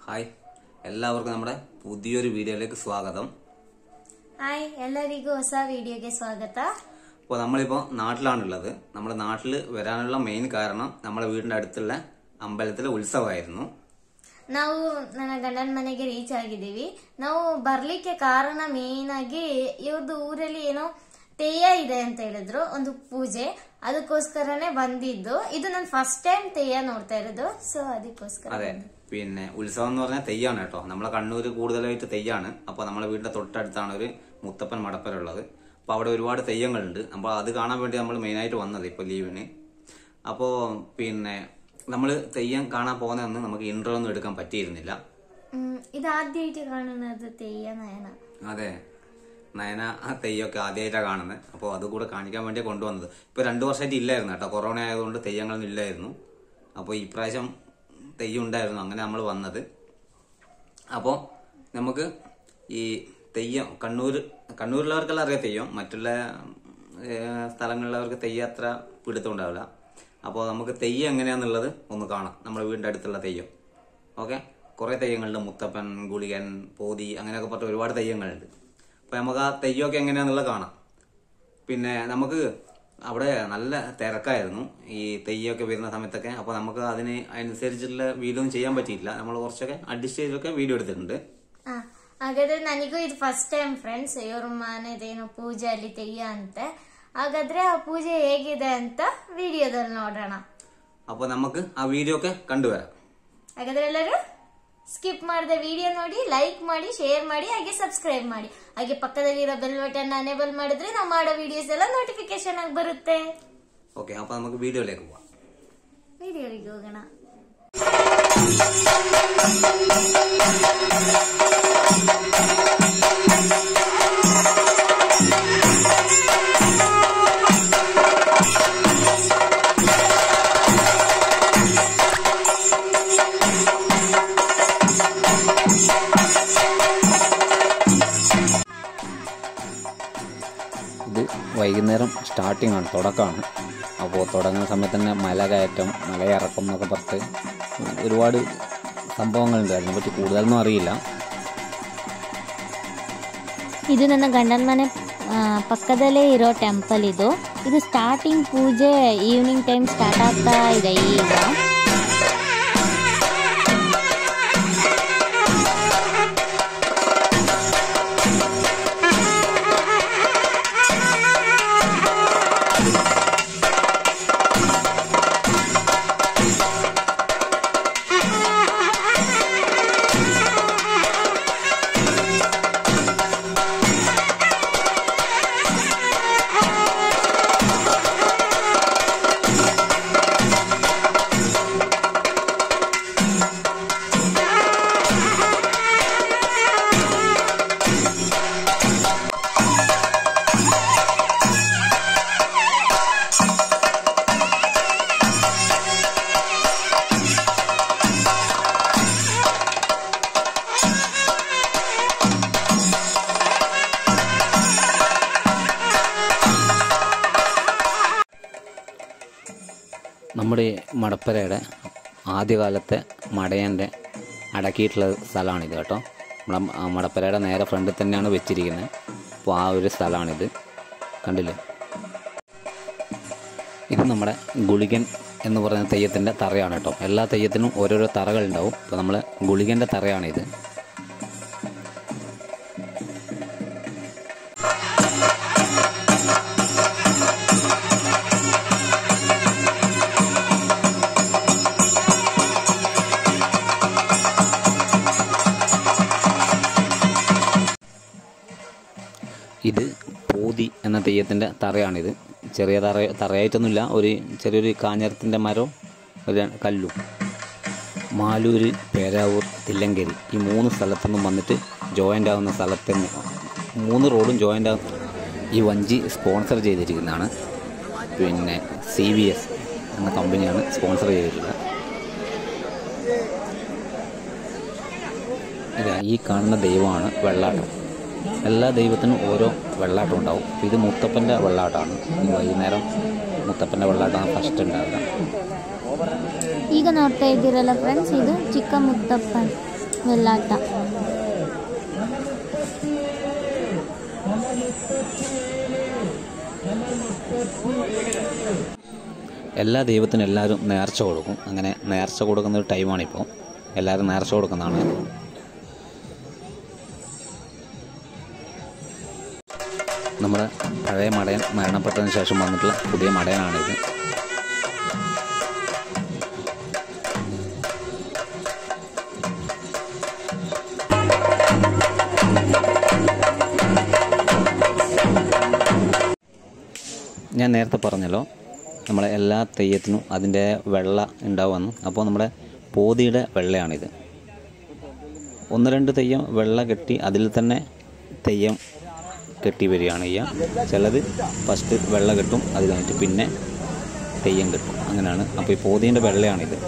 hi എല്ലാവർക്കും നമ്മുടെ പുതിയൊരു വീഡിയോയിലേക്ക് സ്വാഗതം ಹಾಯ್ ಎಲ್ಲರಿಗೂ ಹೊಸ ವಿಡಿಯೋಗೆ ಸ್ವಾಗತ അപ്പോൾ നമ്മളിപ്പോൾ നാട്ടിലാണുള്ളത് നമ്മുടെ നാട്ടിൽ വരാനുള്ള മെയിൻ കാരണം നമ്മുടെ വീടിന്റെ അടുത്തുള്ള അമ്പലത്തിലെ ഉത്സവമായിരുന്നു ನಾವು ನನ್ನ ಗಂಡನ ಮನೆಗೆ ರೀಚ್ ಆಗಿದ್ದೀವಿ ನಾವು ಬರ್ಲಿಕ್ಕೆ ಕಾರಣ ಮೇನ್ ಆಗಿ ಇವ್ರದ್ದು ಊರಲ್ಲಿ ಏನೋ ತೆಯ್ಯ ಇದೆ ಅಂತ ಹೇಳಿದ್ರು ಒಂದು ಪೂಜೆ ಅದಕ್ಕೋಸ್ಕರನೇ ಬಂದಿದ್ದು ಇದು ನಾನು ಫಸ್ಟ್ ಟೈಮ್ ತೆಯ್ಯ ನೋಡ್ತಾ ಇರೋದು ಸೊ ಅದಕ್ಕೋಸ್ಕರ അതെ പിന്നെ ഉത്സവം എന്ന് പറഞ്ഞാൽ തെയ്യാണ് കേട്ടോ നമ്മളെ കണ്ണൂര് കൂടുതലായിട്ട് തെയ്യാണ് അപ്പോൾ നമ്മുടെ വീടിന്റെ തൊട്ടടുത്താണ് ഒരു മുത്തപ്പൻ മടപ്പര ഉള്ളത് അപ്പോൾ അവിടെ ഒരുപാട് തെയ്യങ്ങളുണ്ട് അപ്പോൾ അത് കാണാൻ വേണ്ടി നമ്മൾ മെയിനായിട്ട് വന്നത് ഇപ്പോൾ ലീവിന് അപ്പോൾ പിന്നെ നമ്മൾ തെയ്യം കാണാൻ പോകുന്നതെന്ന് നമുക്ക് ഇൻട്രോ ഒന്നും എടുക്കാൻ പറ്റിയിരുന്നില്ല ഉം, ഇതാദ്യമായിട്ട് കാണുന്നത് തെയ്യ നയന അതെ നയന ആ തെയ്യമൊക്കെ ആദ്യമായിട്ടാണ് കാണുന്നത് അപ്പോൾ അത് കൂടെ കാണിക്കാൻ വേണ്ടി കൊണ്ടുവന്നത് ഇപ്പോൾ രണ്ടു വർഷമായിട്ട് ഇല്ലായിരുന്നു കേട്ടോ കൊറോണ ആയതുകൊണ്ട് തെയ്യങ്ങളൊന്നും ഇല്ലായിരുന്നു അപ്പോൾ ഇപ്രാവശ്യം തെയ്യം ഉണ്ടായിരുന്നു അങ്ങനെ നമ്മൾ വന്നത് അപ്പോൾ നമുക്ക് ഈ തെയ്യം കണ്ണൂർ കണ്ണൂരിലുള്ളവർക്കെല്ലാം അറിയാം തെയ്യം മറ്റുള്ള ഏഹ്, സ്ഥലങ്ങളിലുള്ളവർക്ക് തെയ്യം അത്ര പിടുത്തം ഉണ്ടാവില്ല അപ്പോൾ നമുക്ക് തെയ്യം എങ്ങനെയാന്നുള്ളത് ഒന്ന് കാണാം നമ്മുടെ വീടിൻ്റെ അടുത്തുള്ള തെയ്യം ഓക്കെ കുറേ തെയ്യങ്ങളുണ്ട് മുത്തപ്പൻ ഗുളികൻ പോതി അങ്ങനെയൊക്കെ പറഞ്ഞ ഒരുപാട് തെയ്യങ്ങളുണ്ട് അപ്പോൾ നമുക്ക് ആ തെയ്യമൊക്കെ എങ്ങനെയാന്നുള്ളത് കാണാം പിന്നെ നമുക്ക് അവിടെ നല്ല തിരക്കായിരുന്നു ഈ തെയ്യമൊക്കെ വരുന്ന സമയത്തൊക്കെ അപ്പോൾ നമുക്ക് അതിന് അനുസരിച്ചുള്ള വീഡിയോ ഒന്നും ചെയ്യാൻ പറ്റിയില്ല നമ്മൾ കുറച്ചൊക്കെ അഡ്ജസ്റ്റ് ചെയ്തൊക്കെ വീഡിയോ എടുത്തിട്ടുണ്ട് ಆ, ಹಾಗಾದ್ರೆ ನನಗೂ ಇದು ಫಸ್ಟ್ ಟೈಮ್ ಫ್ರೆಂಡ್ಸ್ ಇವ್ರ ಮನೆದೇನೋ ಪೂಜೆ ಅಲ್ಲಿ ತೆಯ್ಯ ಅಂತೆ ಹಾಗಾದ್ರೆ ಆ ಪೂಜೆ ಹೇಗಿದೆ ಅಂತ ವಿಡಿಯೋದಲ್ಲಿ ನೋಡೋಣ അപ്പോൾ നമുക്ക് ಆ വീഡിയോ ഒക്കെ കണ്ടുവരാം ಹಾಗಾದ್ರೆ ಎಲ್ಲರೂ ಸ್ಕಿಪ್ ಮಾಡದೆ ವಿಡಿಯೋ ನೋಡಿ ಲೈಕ್ ಮಾಡಿ ಶೇರ್ ಮಾಡಿ ಹಾಗೆ ಸಬ್ಸ್ಕ್ರೈಬ್ ಮಾಡಿ ಹಾಗೆ ಪಕ್ಕದಲ್ಲಿರೋ ಬೆಲ್ ಬಟನ್ ಅನೇಬಲ್ ಮಾಡಿದ್ರೆ ನಾವು ಮಾಡೋ ವಿಡಿಯೋಸ್ ಎಲ್ಲ ನೋಟಿಫಿಕೇಶನ್ ಆಗಿ ಬರುತ್ತೆ ഓക്കെ അപ്പോൾ നമുക്ക് വീഡിയോയിലേക്ക് പോവാം ವಿಡಿಯೋರಿಗೆ ಹೋಗೋಣ ഇത് വൈകുന്നേരം സ്റ്റാർട്ടിംഗ് ആണ് തുടക്കമാണ് അപ്പോൾ തുടങ്ങുന്ന സമയത്ത് തന്നെ മല കയറ്റം മലയിറക്കം എന്നൊക്കെ പറഞ്ഞിട്ട് ഒരുപാട് സംഭവങ്ങളുണ്ട് അതിനെപ്പറ്റി കൂടുതലൊന്നും അറിയില്ല ಇದು ನನ್ನ ಗಂಡನ ಮನೆ ಆ, ಪಕ್ಕದಲ್ಲೇ ಇರೋ ಟೆಂಪಲ್ ಇದು ಇದು ಸ್ಟಾರ್ಟಿಂಗ್ ಪೂಜೆ ಈವ್ನಿಂಗ್ ಟೈಮ್ ಸ್ಟಾರ್ಟ್ ಆಗ್ತಾ ಇದೆ ಈಗ നമ്മുടെ ഈ മടപ്പരയുടെ ആദ്യകാലത്തെ മടയൻ്റെ അടക്കിയിട്ടുള്ള സ്ഥലമാണിത് കേട്ടോ നമ്മുടെ ആ മടപ്പരയുടെ നേരെ ഫ്രണ്ടിൽ തന്നെയാണ് വെച്ചിരിക്കുന്നത് അപ്പോൾ ആ ഒരു സ്ഥലമാണിത് കണ്ടില്ലേ ഇത് നമ്മുടെ ഗുളികൻ എന്ന് പറയുന്ന തെയ്യത്തിൻ്റെ തറയാണ് കേട്ടോ എല്ലാ തെയ്യത്തിനും ഓരോരോ തറകളുണ്ടാവും അപ്പോൾ നമ്മൾ ഗുളികൻ്റെ തറയാണിത് ഇത് പോതി എന്ന തെയ്യത്തിൻ്റെ തറയാണിത് ചെറിയ തറ തറയായിട്ടൊന്നുമില്ല ഒരു ചെറിയൊരു കാഞ്ഞരത്തിൻ്റെ മരവും ഒരു കല്ലും മാലൂര് പേരാവൂർ തില്ലങ്കേരി ഈ മൂന്ന് സ്ഥലത്തുനിന്നും വന്നിട്ട് ജോയിൻ്റ് ആവുന്ന സ്ഥലത്ത് തന്നെ മൂന്ന് റോഡും ജോയിൻ്റ് ആവുന്ന ഈ വഞ്ചി സ്പോൺസർ ചെയ്തിരിക്കുന്നതാണ് പിന്നെ സി വി എസ് എന്ന കമ്പനിയാണ് സ്പോൺസർ ചെയ്തിട്ടുള്ളത് ഇതാ ഈ കാണുന്ന ദൈവമാണ് വെള്ളാട്ടം എല്ലാ ദൈവത്തിനും ഓരോ വെള്ളാട്ടം ഉണ്ടാവും ഇത് മുത്തപ്പൻ്റെ വെള്ളാട്ടമാണ് ഈ വൈകുന്നേരം മുത്തപ്പൻ്റെ വെള്ളാട്ടമാണ് ഫസ്റ്റ് ഉണ്ടാവുക ಈಗ ನೋಡ್ತಾ ಇದ್ದೀರಲ್ಲ ಫ್ರೆಂಡ್ಸ್ ಇದು ಚಿಕ್ಕ ಮುತ್ತಪ್ಪನ್ വെള്ളാട്ട എല്ലാ ദൈവത്തിനും എല്ലാവരും നേർച്ച കൊടുക്കും അങ്ങനെ നേർച്ച കൊടുക്കുന്ന ഒരു ടൈമാണിപ്പോൾ എല്ലാവരും നേർച്ച കൊടുക്കുന്നതാണ് നമ്മുടെ പഴയ മടയൻ മരണപ്പെട്ടതിന് ശേഷം വന്നിട്ടുള്ള പുതിയ മടയനാണിത് ഞാൻ നേരത്തെ പറഞ്ഞല്ലോ നമ്മളെ എല്ലാ തെയ്യത്തിനും അതിൻ്റെ വെള്ള ഉണ്ടാവുമെന്ന് അപ്പോൾ നമ്മുടെ പോതിയുടെ വെള്ളയാണിത് ഒന്ന് രണ്ട് തെയ്യം വെള്ള കെട്ടി അതിൽ തന്നെ തെയ്യം കെട്ടി വരികയാണ് ചെയ്യുക ചിലത് ഫസ്റ്റ് വെള്ള കെട്ടും അത് കഴിഞ്ഞിട്ട് പിന്നെ തെയ്യം കെട്ടും അങ്ങനെയാണ് അപ്പോൾ ഈ പോതീൻ്റെ വെള്ളയാണിത്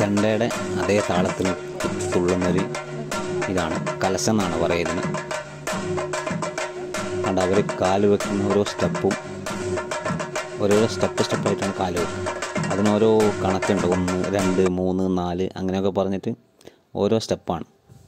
ചെണ്ടയുടെ അതേ താളത്തിൽ തുള്ളുന്നൊരു ഇതാണ് കലശം എന്നാണ് പറയുന്നത് കണ്ട അവർ കാല് വെക്കുന്ന ഓരോ സ്റ്റെപ്പും ഓരോരോ സ്റ്റെപ്പ് സ്റ്റെപ്പായിട്ടാണ് കാല് വെക്കുന്നത് അതിനോരോ കണക്കുണ്ട് ഒന്ന് രണ്ട് മൂന്ന് നാല് അങ്ങനെയൊക്കെ പറഞ്ഞിട്ട് ഓരോ സ്റ്റെപ്പാണ്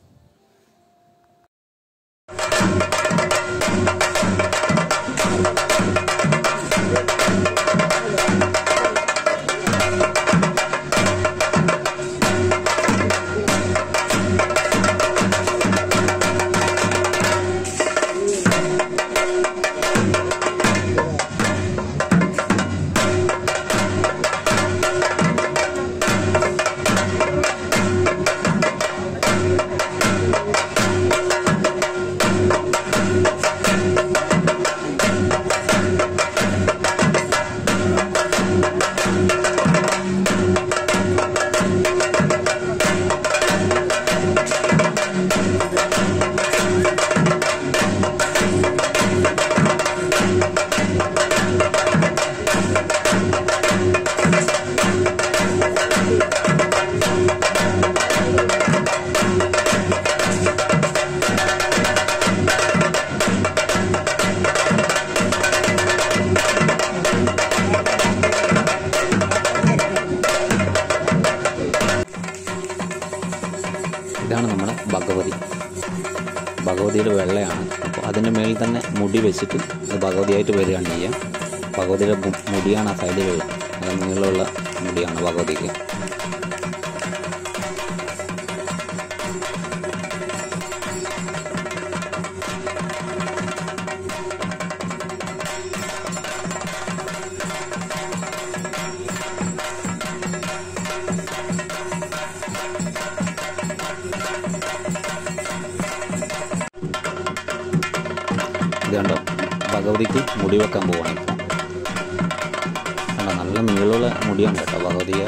ഇതാണ് നമ്മുടെ ഭഗവതി ഭഗവതിയുടെ വെള്ളയാണ് അപ്പോൾ അതിൻ്റെ മേളിൽ തന്നെ മുടി വെച്ചിട്ട് അത് ഭഗവതിയായിട്ട് വരികയാണ് ചെയ്യുക ഭഗവതിയുടെ മു- മുടിയാണ് ആ സൈഡിലുള്ള നല്ല നീളമുള്ള മുടിയാണ് ഭഗവതിക്ക് ഇത് കണ്ടോ ഭഗവതിക്ക് മുടി വെക്കാൻ പോവാണ് ഇപ്പോൾ കണ്ടോ നല്ല നീളമുള്ള മുടിയാണ് കേട്ടോ ഭഗവതിയെ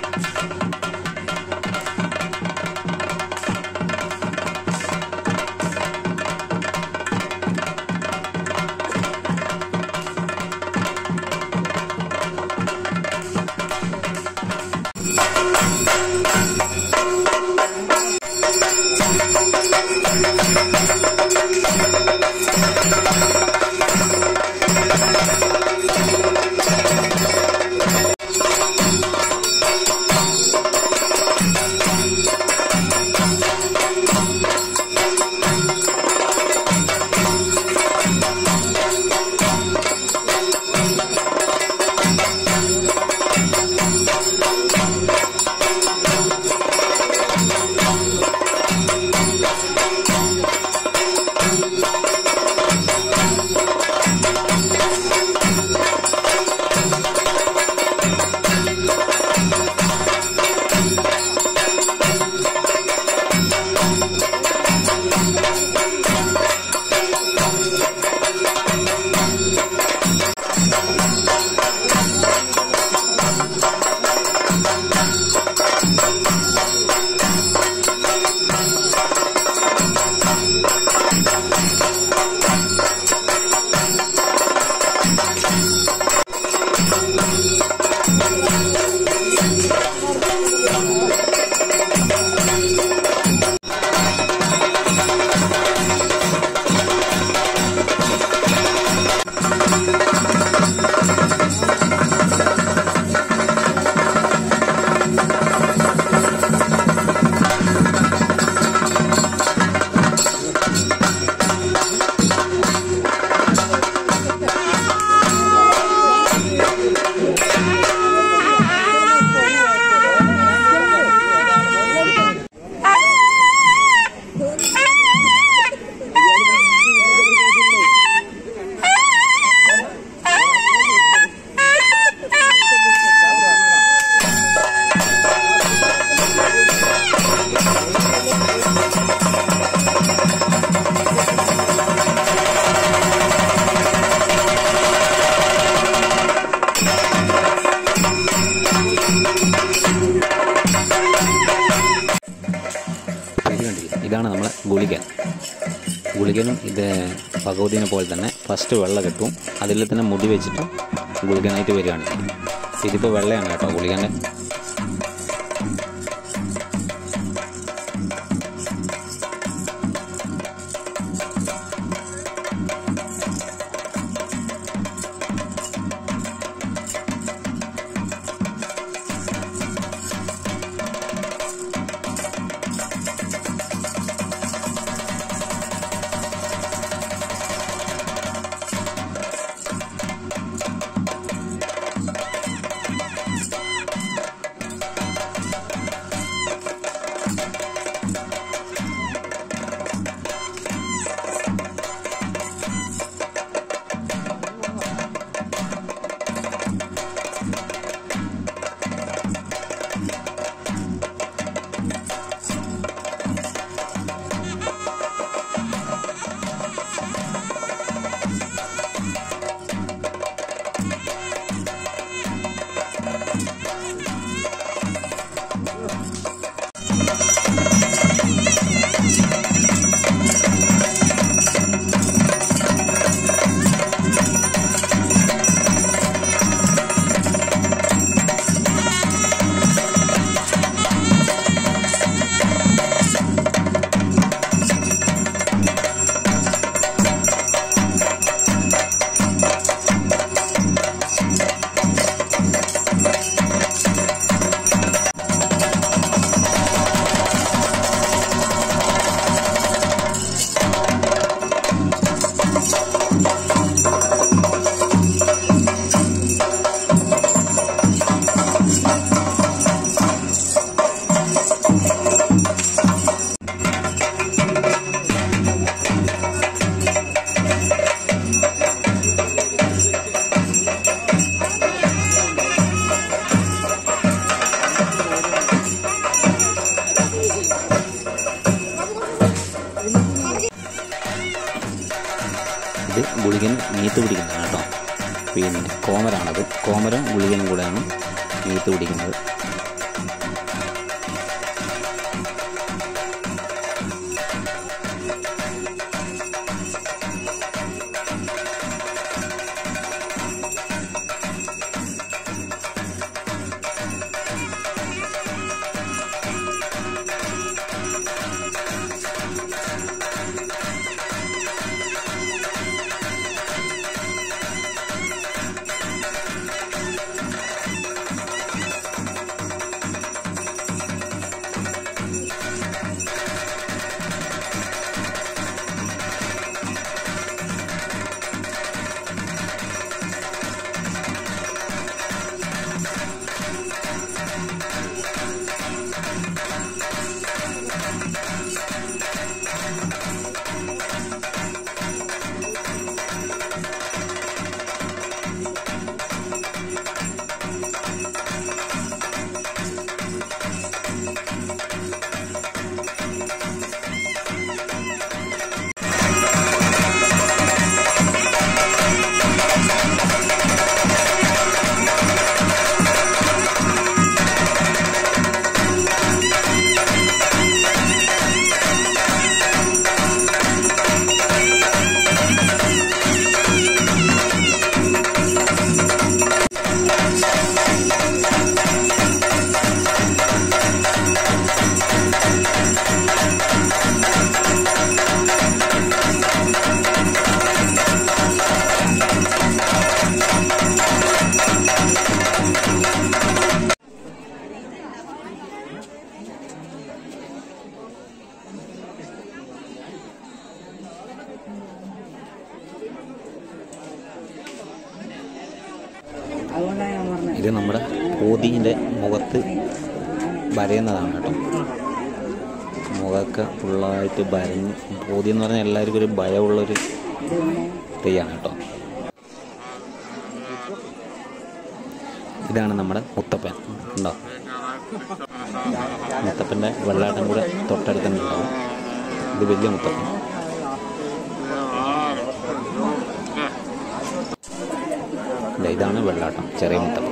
ഇത് കണ്ടില്ലേ ഇതാണ് നമ്മളെ ഗുളികൻ ഗുളികനും ഇത് ഭഗവതിനെ പോലെ തന്നെ ഫസ്റ്റ് വെള്ള കെട്ടും അതിൽ തന്നെ മുടി വെച്ചിട്ട് ഗുളികനായിട്ട് വരികയാണ് ഇതിപ്പോൾ വെള്ളയാണ് കേട്ടോ ഗുളികൻ്റെ ഇത് ഗുളികൻ മീത്ത് പിടിക്കുന്നതാണ് കേട്ടോ പിന്നെ കോമരാണത് കോമരം ഗുളികനും കൂടെയാണ് മീത്ത് പിടിക്കുന്നത് ഇത് നമ്മുടെ പോതിൻ്റെ മുഖത്ത് വരയുന്നതാണ് കേട്ടോ മുഖമൊക്കെ ഫുള്ളായിട്ട് വരഞ്ഞ് പോതി എന്ന് പറഞ്ഞാൽ എല്ലാവർക്കും ഒരു ഭയമുള്ളൊരു തെയ്യാണ് കേട്ടോ ഇതാണ് നമ്മുടെ മുത്തപ്പൻ ഉണ്ടോ മുത്തപ്പൻ്റെ വെള്ളാട്ടം കൂടെ തൊട്ടടുത്ത് തന്നെ ഉണ്ടാവും ഇത് വലിയ മുത്തപ്പൻ ദേ ഇതാണ് വെള്ളാട്ടം ചെറിയ മുത്തപ്പൻ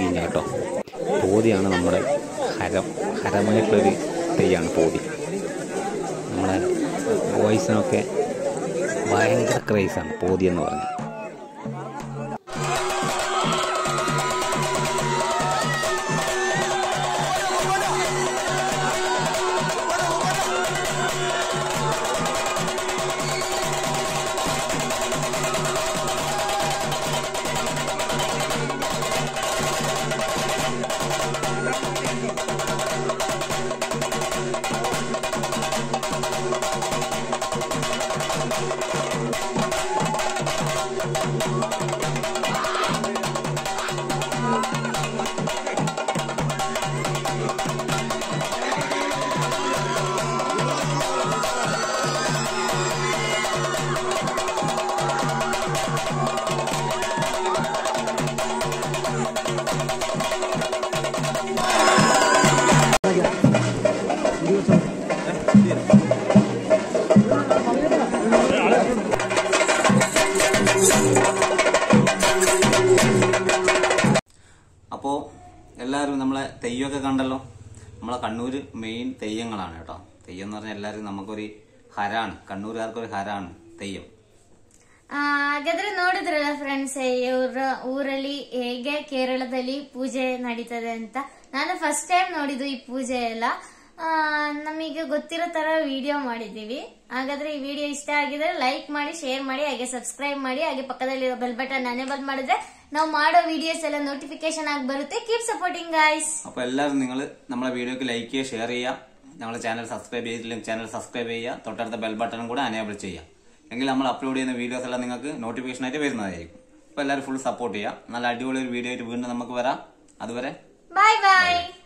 പോതിനെ കേട്ടോ പോതിയാണ് നമ്മുടെ ഹരം ഹരമായിട്ടുള്ളൊരു തെയ്യാണ് പോതി നമ്മുടെ വോയിസിനൊക്കെ ഭയങ്കര ക്രൈസാണ് പോതി എന്ന് പറഞ്ഞാൽ അപ്പോൾ എല്ലാവരും നമ്മളെ തെയ്യമൊക്കെ കണ്ടല്ലോ നമ്മളെ കണ്ണൂർ മെയിൻ തെയ്യങ്ങളാണ് കേട്ടോ തെയ്യം എന്ന് പറഞ്ഞാൽ എല്ലാവരും നമുക്കൊരു ಹರಾಣ್ ಕಣ್ಣೂರ್ಗಾರ್ക്കൊരു ಹರಾಣ್ ತೆಯ್ಯಂ ಆ, ಹಾಗಾದ್ರೆ ನೋಡಿದ್ರಲ್ಲ ಫ್ರೆಂಡ್ಸ್ ಇವ್ರ ಊರಲ್ಲಿ ಹೇಗೆ ಕೇರಳದಲ್ಲಿ ಪೂಜೆ ನಡೀತದೆ ಅಂತ ನಾನು ಫಸ್ಟ್ ಟೈಮ್ ನೋಡಿದ್ದು ಈ ಪೂಜೆ ಎಲ್ಲ ಆ, ನಮಗೆ ಗೊತ್ತಿರೋ ತರ ವಿಡಿಯೋ ಮಾಡಿದೀವಿ ಹಾಗಾದ್ರೆ ಈ ವಿಡಿಯೋ ಇಷ್ಟ ಆಗಿದ್ರೆ ಲೈಕ್ ಮಾಡಿ ಶೇರ್ ಮಾಡಿ ಹಾಗೆ ಸಬ್ಸ್ಕ್ರೈಬ್ ಮಾಡಿ ಹಾಗೆ ಪಕ್ಕದಲ್ಲಿರೋ ಬೆಲ್ ಬಟನ್ ಅನೇಬಲ್ ಮಾಡಿದ್ರೆ ನಾವು ಮಾಡೋ ವಿಡಿಯೋಸ್ ಎಲ್ಲ ನೋಟಿಫಿಕೇಶನ್ ಆಗಿ ಬರುತ್ತೆ ಕೀಪ್ ಸಪೋರ್ಟಿಂಗ್ ಗೈಸ್ അപ്പോൾ എല്ലാവരും നിങ്ങൾ നമ്മളെ വീഡിയോക്ക് ലൈക്ക് ചെയ്യുക ഷെയർ ചെയ്യുക നമ്മളെ ചാനൽ സബ്സ്ക്രൈബ് ചെയ്തിട്ടില്ലെങ്കിൽ ചാനൽ സബ്സ്ക്രൈബ് ചെയ്യുക തൊട്ടടുത്ത ബെൽ ബട്ടണും കൂടെ അനേബിൾ ചെയ്യുക എങ്കിൽ നമ്മൾ അപ്ലോഡ് ചെയ്യുന്ന വീഡിയോസ് എല്ലാം നിങ്ങൾക്ക് നോട്ടിഫിക്കേഷൻ ആയിട്ട് വരുന്നതായിരിക്കും അപ്പോൾ എല്ലാവരും ഫുൾ സപ്പോർട്ട് ചെയ്യുക നല്ല അടിപൊളി ഒരു വീഡിയോ ആയിട്ട് വീണ്ടും നമുക്ക് വരാം അതുവരെ ಬಾಯ್ ಬಾಯ್